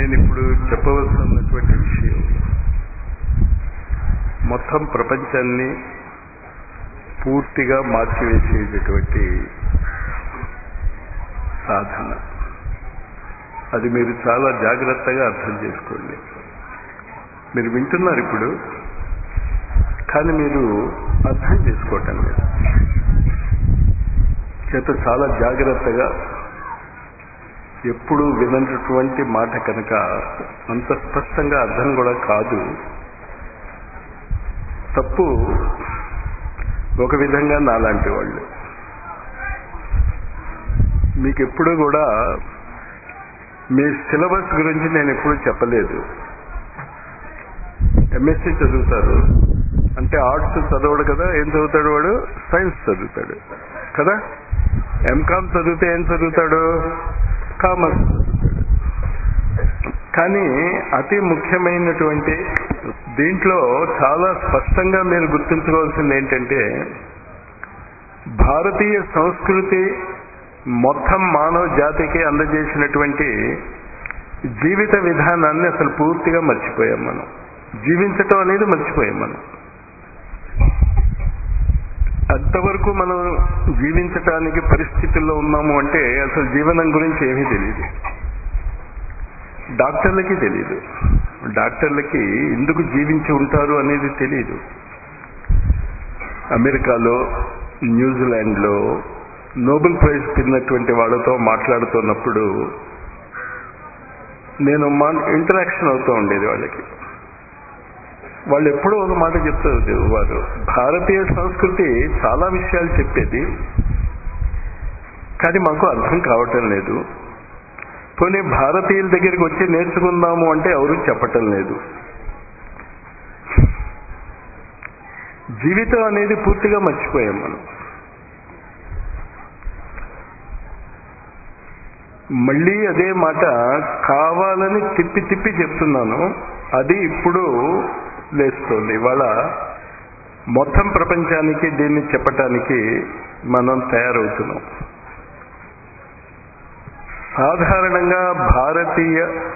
నేను ఇప్పుడు చెప్పవలసినటువంటి విషయం మొత్తం ప్రపంచాన్ని పూర్తిగా మార్చివేసేటటువంటి సాధన అది మీరు చాలా జాగ్రత్తగా అర్థం చేసుకోండి మీరు వింటున్నారు ఇప్పుడు కానీ మీరు అర్థం చేసుకోవటం లేదు చేత చాలా జాగ్రత్తగా ఎప్పుడు వినటువంటి మాట కనుక అంత స్పష్టంగా అర్థం కూడా కాదు తప్పు ఒక విధంగా నాలాంటి వాళ్ళు మీకు ఎప్పుడు కూడా మీ సిలబస్ గురించి నేను ఎప్పుడు చెప్పలేదు ఎంఎస్సి చదువుతారు అంటే ఆర్ట్స్ చదవడు కదా ఏం చదువుతాడు వాడు సైన్స్ చదువుతాడు కదా ఎంకామ్ చదివితే ఏం చదువుతాడు కామర్స్ చదువుతాడు కానీ అతి ముఖ్యమైనటువంటి దీంట్లో చాలా స్పష్టంగా మీరు గుర్తుంచుకోవాల్సింది ఏంటంటే భారతీయ సంస్కృతి మొత్తం మానవ జాతికి అందజేసినటువంటి జీవిత విధానాన్ని అసలు పూర్తిగా మర్చిపోయాం మనం జీవించటం అనేది మర్చిపోయాం మనం అంతవరకు మనం జీవించటానికి పరిస్థితుల్లో ఉన్నాము అంటే అసలు జీవనం గురించి ఏమీ తెలియదు డాక్టర్లకి తెలియదు డాక్టర్లకి ఎందుకు జీవించి ఉంటారు అనేది తెలియదు అమెరికాలో న్యూజిలాండ్లో నోబెల్ ప్రైజ్ తిన్నటువంటి వాళ్ళతో మాట్లాడుతున్నప్పుడు నేను మా ఇంటరాక్షన్ అవుతూ ఉండేది వాళ్ళకి వాళ్ళు ఎప్పుడూ ఒక మాట చెప్తారు వారు భారతీయ సంస్కృతి చాలా విషయాలు చెప్పేది కానీ మాకు అర్థం కావటం లేదు పోనీ భారతీయుల దగ్గరికి వచ్చి నేర్చుకుందాము అంటే ఎవరు చెప్పటం లేదు జీవితం అనేది పూర్తిగా మర్చిపోయాం మనం మళ్ళీ అదే మాట కావాలని తిప్పి తిప్పి చెప్తున్నాను అది ఇప్పుడు లేస్తోంది ఇవాళ మొత్తం ప్రపంచానికి దీన్ని చెప్పటానికి మనం తయారవుతున్నాం సాధారణంగా భారతీయ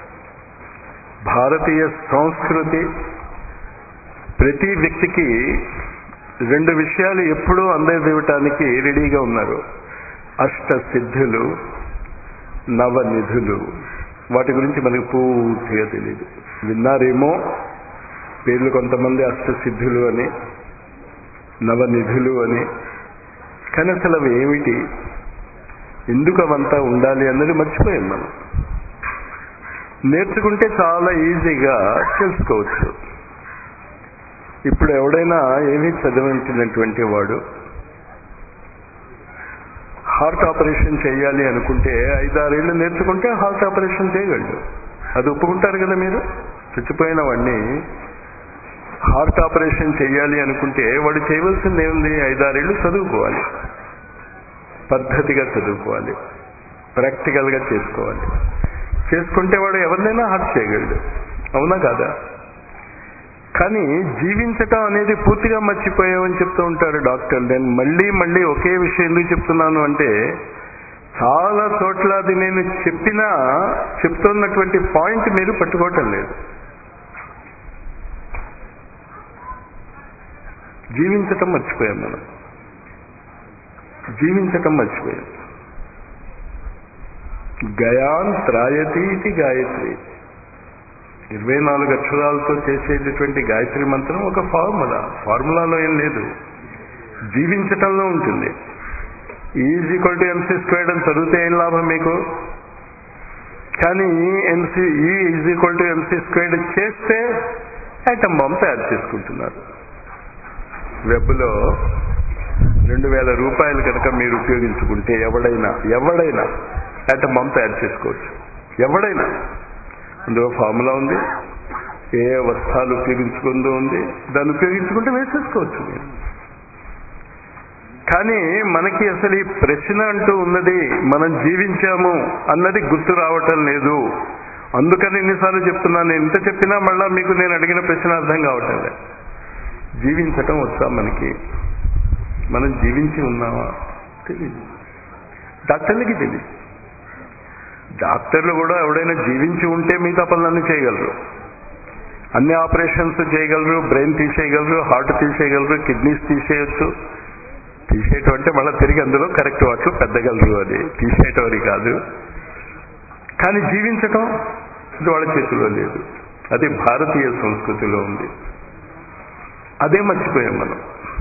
భారతీయ సంస్కృతి ప్రతి వ్యక్తికి రెండు విషయాలు ఎప్పుడూ అందజేయటానికి రెడీగా ఉన్నారు అష్ట సిద్ధులు నవనిధులు వాటి గురించి మనకు పూర్తిగా తెలియదు విన్నారేమో పేర్లు కొంతమంది అష్టసిద్ధులు అని నవనిధులు అని కానీ అసలు అవి ఏమిటి ఎందుకు అవంతా ఉండాలి అన్నది మర్చిపోయాం మనం నేర్చుకుంటే చాలా ఈజీగా తెలుసుకోవచ్చు ఇప్పుడు ఎవడైనా ఏమీ చదివించినటువంటి వాడు హార్ట్ ఆపరేషన్ చేయాలి అనుకుంటే ఐదారేళ్లు నేర్చుకుంటే హార్ట్ ఆపరేషన్ చేయగలడు అది ఒప్పుకుంటారు కదా మీరు చచ్చిపోయిన వాడిని హార్ట్ ఆపరేషన్ చేయాలి అనుకుంటే వాడు చేయవలసింది ఏముంది ఐదారేళ్లు చదువుకోవాలి పద్ధతిగా చదువుకోవాలి ప్రాక్టికల్గా చేసుకోవాలి చేసుకుంటే వాడు ఎవరినైనా హార్ట్ చేయగలడు అవునా కాదా కానీ జీవించటం అనేది పూర్తిగా మర్చిపోయామని చెప్తూ ఉంటారు డాక్టర్ నేను మళ్ళీ మళ్ళీ ఒకే విషయం ఎందుకు చెప్తున్నాను అంటే చాలా చోట్ల అది నేను చెప్పినా చెప్తున్నటువంటి పాయింట్ మీరు పట్టుకోవటం లేదు జీవించటం మర్చిపోయాం మనం జీవించటం మర్చిపోయాం గయాన్ త్రాయతి ఇది గాయత్రి ఇరవై నాలుగు అక్షరాలతో చేసేటటువంటి గాయత్రి మంత్రం ఒక ఫార్ములా ఫార్ములాలో ఏం లేదు జీవించటంలో ఉంటుంది is equal to M C squared అని చదివితే ఏం లాభం మీకు కానీ M C E is equal to M C squared చేస్తే ఐటమ్ బాంబ్ తయారు చేసుకుంటున్నారు వెబ్లో రెండు వేల రూపాయలు కనుక మీరు ఉపయోగించుకుంటే ఎవడైనా ఎవడైనా ఐటమ్ బాంబ్ తయారు చేసుకోవచ్చు ఎవడైనా అందులో ఫార్ములా ఉంది ఏ వస్త్రాలు ఉపయోగించుకుందో ఉంది దాన్ని ఉపయోగించుకుంటే వేసేసుకోవచ్చు మీరు కానీ మనకి అసలు ఈ ప్రశ్న అంటూ ఉన్నది మనం జీవించాము అన్నది గుర్తు రావటం లేదు అందుకని ఎన్నిసార్లు చెప్తున్నాను ఎంత చెప్పినా మళ్ళా మీకు నేను అడిగిన ప్రశ్న అర్థం కావటం లేదు జీవించటం వచ్చా మనకి మనం జీవించి ఉన్నామా తెలియదు డాక్టర్లకి తెలియదు డాక్టర్లు కూడా ఎవడైనా జీవించి ఉంటే మిగతా పనులన్నీ చేయగలరు అన్ని ఆపరేషన్స్ చేయగలరు బ్రెయిన్ తీసేయగలరు హార్ట్ తీసేయగలరు కిడ్నీస్ తీసేయచ్చు తీసేయటం అంటే మళ్ళీ తిరిగి అందులో కరెక్ట్ వాటిలో పెద్దగలరు అది తీసేయటం అది కాదు కానీ జీవించటం ఇది వాళ్ళ చేతిలో లేదు అది భారతీయ సంస్కృతిలో ఉంది అదే మర్చిపోయాం మనం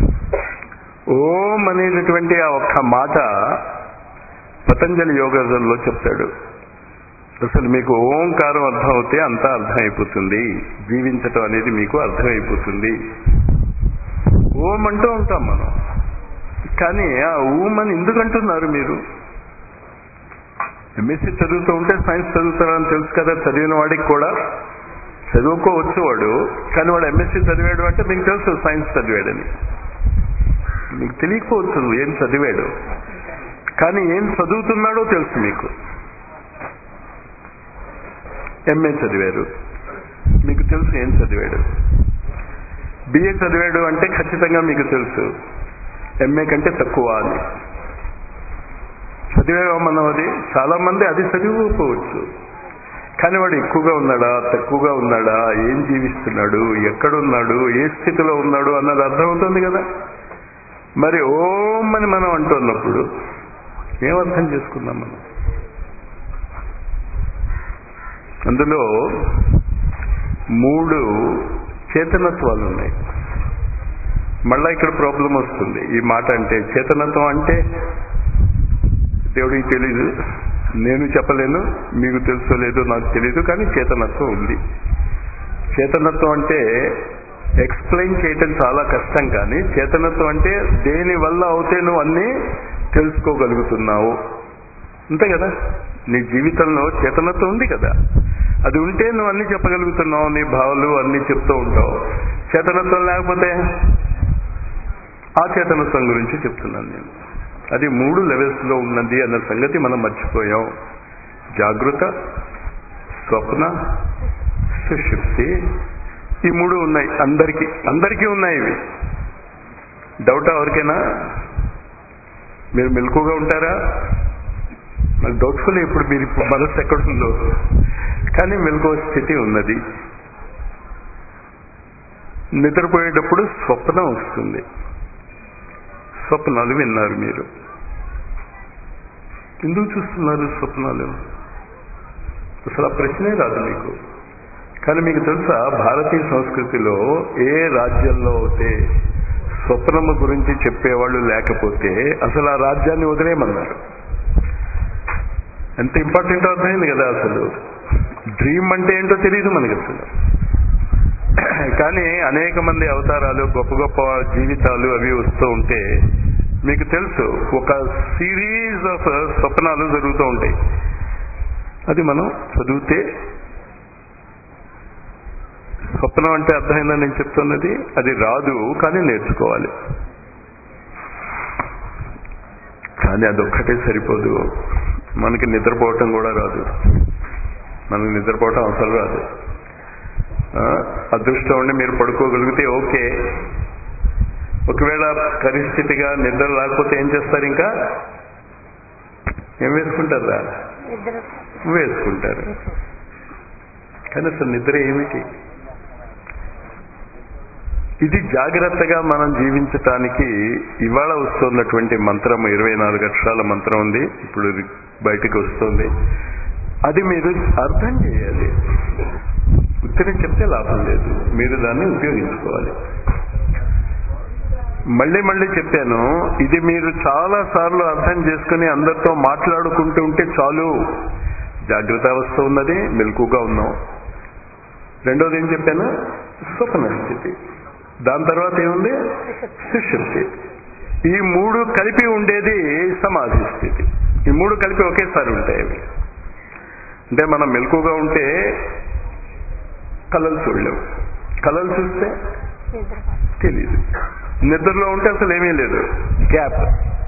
ఓం అనేటటువంటి ఆ ఒక్క మాట పతంజలి యోగంలో చెప్తాడు అసలు మీకు ఓంకారం అర్థం అవుతే అంతా అర్థమైపోతుంది జీవించటం అనేది మీకు అర్థమైపోతుంది ఓం అంటూ ఉంటాం మనం కానీ ఆ ఓం అని ఎందుకు అంటున్నారు మీరు ఎంఎస్సీ చదువుతూ ఉంటే సైన్స్ చదువుతారని తెలుసు కదా చదివిన వాడికి కూడా చదువుకోవచ్చు వాడు కానీ వాడు ఎంఎస్సీ చదివాడు అంటే మీకు తెలుసు సైన్స్ చదివాడని మీకు తెలియకపోవచ్చు ఏం చదివాడు కానీ ఏం చదువుతున్నాడో తెలుసు మీకు ఎంఏ చదివారు మీకు తెలుసు ఏం చదివాడు బిఏ చదివాడు అంటే ఖచ్చితంగా మీకు తెలుసు ఎంఏ కంటే తక్కువ అని చదివేవా మనం అది చాలా మంది అది చదివిపోవచ్చు కానీ వాడు ఎక్కువగా ఉన్నాడా తక్కువగా ఉన్నాడా ఏం జీవిస్తున్నాడు ఎక్కడున్నాడు ఏ స్థితిలో ఉన్నాడు అన్నది అర్థమవుతుంది కదా మరి ఓం అని మనం అంటున్నప్పుడు ఏమర్థం చేసుకుందాం మనం అందులో మూడు చేతనత్వాలు ఉన్నాయి మళ్ళా ఇక్కడ ప్రాబ్లం వస్తుంది ఈ మాట అంటే చేతనత్వం అంటే దేవుడికి తెలీదు నేను చెప్పలేను మీకు తెలుసో లేదో నాకు తెలియదు కానీ చేతనత్వం ఉంది చేతనత్వం అంటే ఎక్స్ప్లెయిన్ చేయటం చాలా కష్టం కానీ చేతనత్వం అంటే దేని వల్ల అవుతే నువ్వు అన్నీ తెలుసుకోగలుగుతున్నావు అంతే కదా నీ జీవితంలో చేతనత్వం ఉంది కదా అది ఉంటే నువ్వు అన్ని చెప్పగలుగుతున్నావు నీ భావాలు అన్ని చెప్తూ ఉంటావు చేతనత్వం లేకపోతే ఆ చేతనత్వం గురించి చెప్తున్నాను నేను అది మూడు లెవెల్స్ లో ఉన్నది అన్న సంగతి మనం మర్చిపోయాం జాగృత స్వప్న సుషుప్తి ఈ మూడు ఉన్నాయి అందరికీ అందరికీ ఉన్నాయి ఇవి డౌట్ ఎవరికైనా మీరు మెలకుగా ఉంటారా నాకు డౌట్ఫుల్ ఇప్పుడు మీరు ఇప్పుడు మనసు ఎక్కడుందో కానీ మెలకువ స్థితి ఉన్నది నిద్రపోయేటప్పుడు స్వప్నం వస్తుంది స్వప్నాలు విన్నారు మీరు ఎందుకు చూస్తున్నారు స్వప్నాలు అసలు ఆ ప్రశ్నే రాదు మీకు కానీ మీకు తెలుసా భారతీయ సంస్కృతిలో ఏ రాజ్యంలో అయితే స్వప్నము గురించి చెప్పేవాళ్ళు లేకపోతే అసలు ఆ రాజ్యాన్ని వదిలేయమన్నారు ఎంత ఇంపార్టెంట్ అర్థమైంది కదా అసలు డ్రీమ్ అంటే ఏంటో తెలియదు మనకి అసలు కానీ అనేక మంది అవతారాలు గొప్ప గొప్ప జీవితాలు అవి వస్తూ ఉంటే మీకు తెలుసు ఒక సిరీస్ ఆఫ్ స్వప్నాలు జరుగుతూ ఉంటాయి అది మనం చదివితే స్వప్నం అంటే అర్థమైందని నేను చెప్తున్నది అది రాదు కానీ నేర్చుకోవాలి కానీ అదొక్కటే సరిపోదు మనకి నిద్రపోవటం కూడా రాదు మనకి నిద్రపోవటం అసలు రాదు అదృష్టం ఉండి మీరు పడుకోగలిగితే ఓకే ఒకవేళ పరిస్థితిగా నిద్ర లేకపోతే ఏం చేస్తారు ఇంకా ఏం వేసుకుంటారా వేసుకుంటారు కానీ అసలు నిద్ర ఏమిటి ఇది జాగ్రత్తగా మనం జీవించటానికి ఇవాళ వస్తున్నటువంటి మంత్రం ఇరవై నాలుగు అక్షరాల మంత్రం ఉంది ఇప్పుడు బయటకు వస్తుంది అది మీరు అర్థం చేయాలి ఉత్తరం చెప్తే లాభం లేదు మీరు దాన్ని ఉపయోగించుకోవాలి మళ్ళీ మళ్ళీ చెప్పాను ఇది మీరు చాలా సార్లు అర్థం చేసుకుని అందరితో మాట్లాడుకుంటూ ఉంటే చాలు జాగ్రత్త అవస్థ ఉన్నది మెలకుగా ఉన్నాం రెండోది ఏం చెప్పాను స్వప్న స్థితి దాని తర్వాత ఏముంది సుషుప్తి ఈ మూడు కలిపి ఉండేది సమాధి స్థితి ఈ మూడు కలిపి ఒకేసారి ఉంటాయి అవి అంటే మనం మెలకుగా ఉంటే కళలు చూడలేవు కళలు చూస్తే తెలియదు నిద్రలో ఉంటే అసలు ఏమీ లేదు గ్యాప్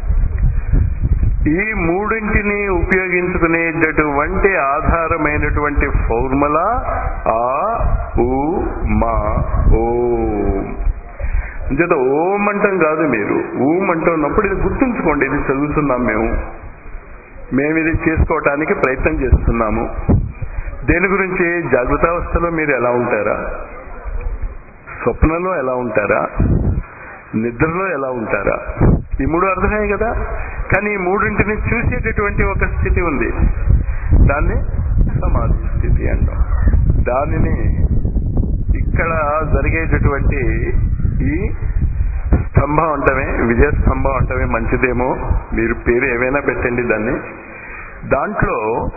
ఈ మూడింటిని ఉపయోగించుకునేటటువంటి ఆధారమైనటువంటి ఫార్ములా ఆ ఊ మా ఓం అంచేత ఓం అంటాం కాదు మీరు ఊం అంటున్నప్పుడు ఇది గుర్తుంచుకోండి ఇది చదువుతున్నాం మేము మేము ఇది చేసుకోవటానికి ప్రయత్నం చేస్తున్నాము దేని గురించి జాగృతావస్థలో మీరు ఎలా ఉంటారా స్వప్నంలో ఎలా ఉంటారా నిద్రలో ఎలా ఉంటారా ఈ మూడు అర్థమే కదా కానీ ఈ మూడింటిని చూసేటటువంటి ఒక స్థితి ఉంది దాన్ని సమాధి స్థితి అంటాం దానిని ఇక్కడ జరిగేటటువంటి ఈ స్తంభం అంటమే విజయ స్తంభం అంటమే మంచిదేమో మీరు పేరు ఏమైనా పెట్టండి దాన్ని దాంట్లో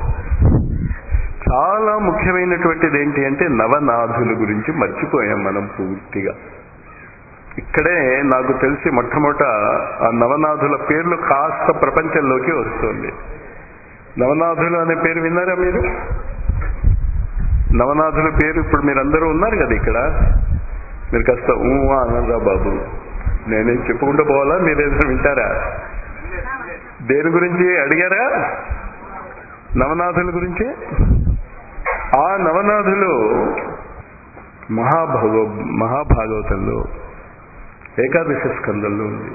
చాలా ముఖ్యమైనటువంటిది ఏంటి అంటే నవనాథుల గురించి మర్చిపోయాం మనం పూర్తిగా ఇక్కడే నాకు తెలిసి మొట్టమొదట ఆ నవనాథుల పేర్లు కాస్త ప్రపంచంలోకి వస్తుంది నవనాథులు అనే పేరు విన్నారా మీరు నవనాథుల పేరు ఇప్పుడు మీరందరూ ఉన్నారు కదా ఇక్కడ మీరు కాస్త ఊ అనరా బాబు నేనేం చెప్పుకుంటూ పోవాలా మీరు ఏదైనా వింటారా దేని గురించి అడిగారా నవనాథుల గురించి ఆ నవనాథులు మహాభాగ మహాభాగవతంలో ఏకాదశి స్కందంలో ఉంది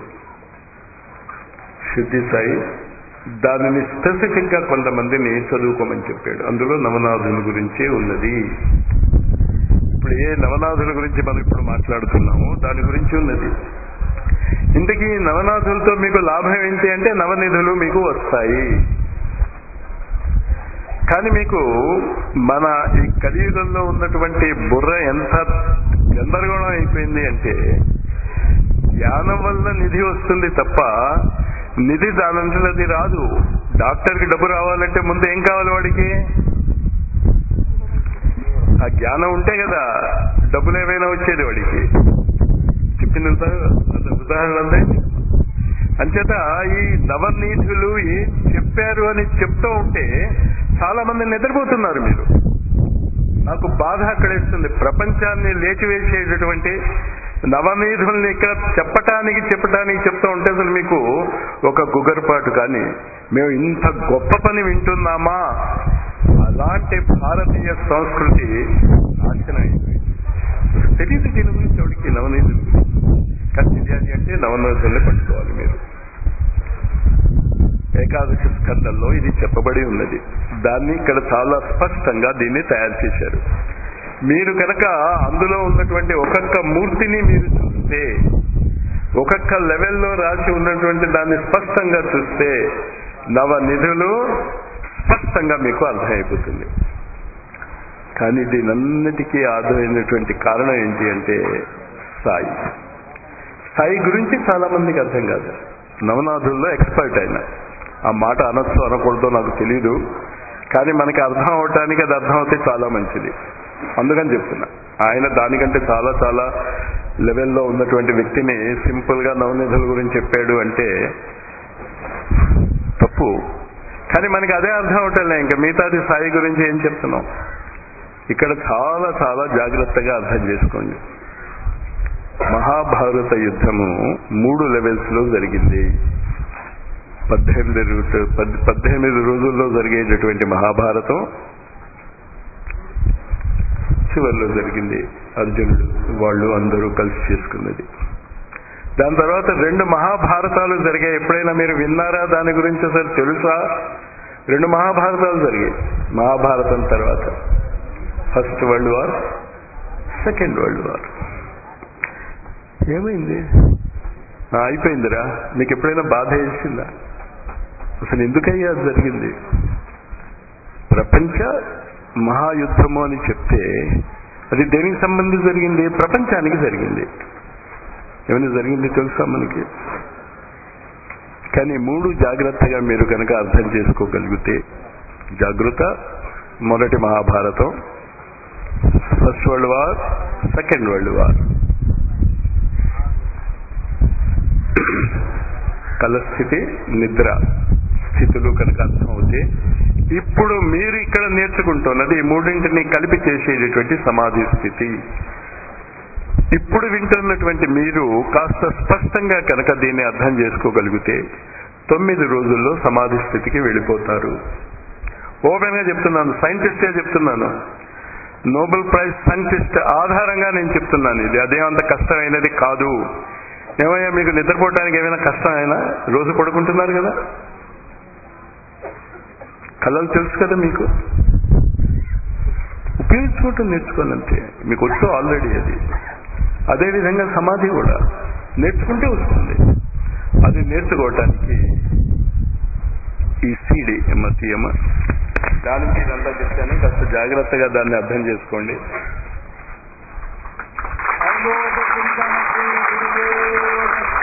శుద్ధి సాయి దానిని స్పెసిఫిక్ గా కొంతమందిని చదువుకోమని చెప్పాడు అందులో నవనాథుల గురించే ఉన్నది ఇప్పుడు ఏ నవనాథుల గురించి మనం ఇప్పుడు మాట్లాడుతున్నామో దాని గురించి ఉన్నది ఇంతకీ నవనాథులతో మీకు లాభం ఏంటి అంటే నవనిధులు మీకు వస్తాయి కానీ మీకు మన ఈ కలియుగంలో ఉన్నటువంటి బుర్ర ఎంత గందరగోళం అయిపోయింది అంటే జ్ఞానం వల్ల నిధి వస్తుంది తప్ప నిధి దానంతది రాదు డాక్టర్కి డబ్బు రావాలంటే ముందు ఏం కావాలి వాడికి ఆ జ్ఞానం ఉంటే కదా డబ్బులు ఏమైనా వచ్చేది వాడికి చెప్పింది ఉదాహరణ అంతే అంచేత ఈ నవనీధులు ఏం చెప్పారు అని చెప్తూ ఉంటే చాలా మంది నిద్రపోతున్నారు మీరు నాకు బాధ అక్కడేస్తుంది ప్రపంచాన్ని లేచివేసేటటువంటి నవనీధుల్ని ఇక్కడ చెప్పటానికి చెప్పటానికి చెప్తూ ఉంటే అసలు మీకు ఒక గుగర్పాటు కానీ మేము ఇంత గొప్ప పని వింటున్నామా అలాంటి భారతీయ సంస్కృతి నాశనం అయిపోయింది తెలియదు దీని గురించి ఎవరికి నవనీధులు కానీ తెలియాలి అంటే నవనీధుల్ని పట్టుకోవాలి మీరు ఏకాదశి స్కందంలో ఇది చెప్పబడి ఉన్నది దాన్ని ఇక్కడ చాలా స్పష్టంగా దీన్ని తయారు చేశారు మీరు కనుక అందులో ఉన్నటువంటి ఒక్కొక్క మూర్తిని మీరు చూస్తే ఒక్కొక్క లెవెల్లో రాసి ఉన్నటువంటి దాన్ని స్పష్టంగా చూస్తే నవ నిధులు స్పష్టంగా మీకు అర్థమైపోతుంది కానీ దీనన్నిటికీ ఆధారైనటువంటి కారణం ఏంటి అంటే స్థాయి స్థాయి గురించి చాలా మందికి అర్థం కాదు నవనాథుల్లో ఎక్స్పర్ట్ ఆయన ఆ మాట అనొచ్చు అనకూడదో నాకు తెలియదు కానీ మనకి అర్థం అవటానికి అది అర్థం అవుతే చాలా మంచిది అందుకని చెప్తున్నా ఆయన దానికంటే చాలా చాలా లెవెల్లో ఉన్నటువంటి వ్యక్తిని సింపుల్ గా నవనిధుల గురించి చెప్పాడు అంటే తప్పు కానీ మనకి అదే అర్థం అవటంలే ఇంకా మిగతాది సాయి గురించి ఏం చెప్తున్నాం ఇక్కడ చాలా చాలా జాగ్రత్తగా అర్థం చేసుకోండి మహాభారత యుద్ధము మూడు లెవెల్స్ లో జరిగింది పద్దెనిమిది రూ- పద్- పద్దెనిమిది రోజుల్లో జరిగేటటువంటి మహాభారతం చివరిలో జరిగింది అర్జునుడు వాళ్ళు అందరూ కలిసి చేసుకున్నది దాని తర్వాత రెండు మహాభారతాలు జరిగాయి ఎప్పుడైనా మీరు విన్నారా దాని గురించి అసలు తెలుసా రెండు మహాభారతాలు జరిగాయి మహాభారతం తర్వాత first world war second world war ఏమైంది ఆ, అయిపోయిందిరా మీకు ఎప్పుడైనా బాధ వేసిందా అసలు ఎందుకయ్యా అది జరిగింది ప్రపంచ మహాయుద్ధము అని చెప్తే అది దేనికి సంబంధించి జరిగింది ప్రపంచానికి జరిగింది ఏమైనా జరిగింది తెలుసా మనకి కానీ మూడు జాగ్రత్తగా మీరు కనుక అర్థం చేసుకోగలిగితే జాగృత మొదటి మహాభారతం first world war second world war కలస్థితి నిద్ర స్థితులు కనుక అర్థం అవుతే ఇప్పుడు మీరు ఇక్కడ నేర్చుకుంటున్నది ఈ మూడింటిని కలిపి చేసేటటువంటి సమాధి స్థితి ఇప్పుడు వింటున్నటువంటి మీరు కాస్త స్పష్టంగా కనుక దీన్ని అర్థం చేసుకోగలిగితే తొమ్మిది రోజుల్లో సమాధి స్థితికి వెళ్ళిపోతారు ఓపెన్ గా చెప్తున్నాను సైంటిస్టే చెప్తున్నాను నోబెల్ ప్రైజ్ సైంటిస్ట్ ఆధారంగా నేను చెప్తున్నాను ఇది అదేమంత కష్టమైనది కాదు ఏమయ్యా మీకు నిద్రపోవడానికి ఏమైనా కష్టమైనా రోజు పడుకుంటున్నారు కదా కళలు తెలుసు కదా మీకు ఉపయోగించుకోవటం నేర్చుకోవాలి అంతే మీకు వచ్చు ఆల్రెడీ అది అదేవిధంగా సమాధి కూడా నేర్చుకుంటే వస్తుంది అది నేర్చుకోవటానికి ఈ సీడి ఎమ్మ తీయమ్మ దాని మీద ఇదంతా చెప్తాను కాస్త జాగ్రత్తగా దాన్ని అర్థం చేసుకోండి సర్వోపచింతనకు గురువో